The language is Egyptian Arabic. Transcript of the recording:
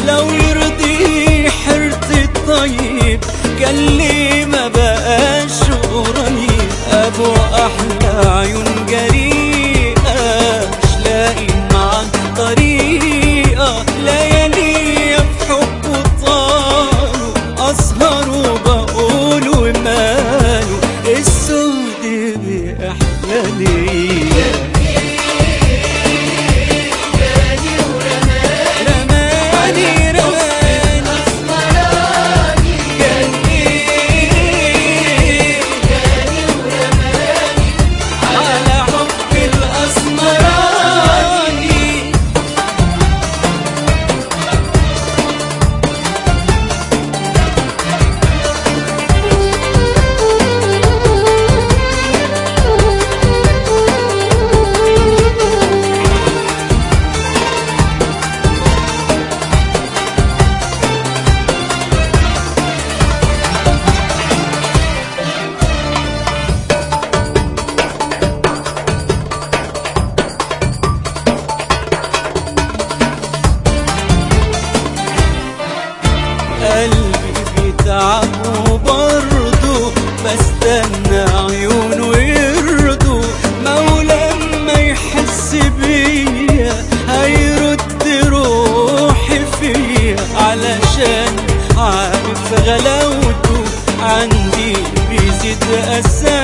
لو يرضي حرتي الطيب قال لي ما بقاش قريب ابو احلى عيون جريئه مش لاقي معاك طريقه ليالي بحبه طالوا اسهر وبقول وماله السود باحلى ليا رماني رماني جني على حب الأسمراني قلبي بيتعب وبرضه بستنى عيونه يرضوا مولا ما يحس بيا هيرد روحي فيا علشان عارف غلاوته عندي بيزيد أسى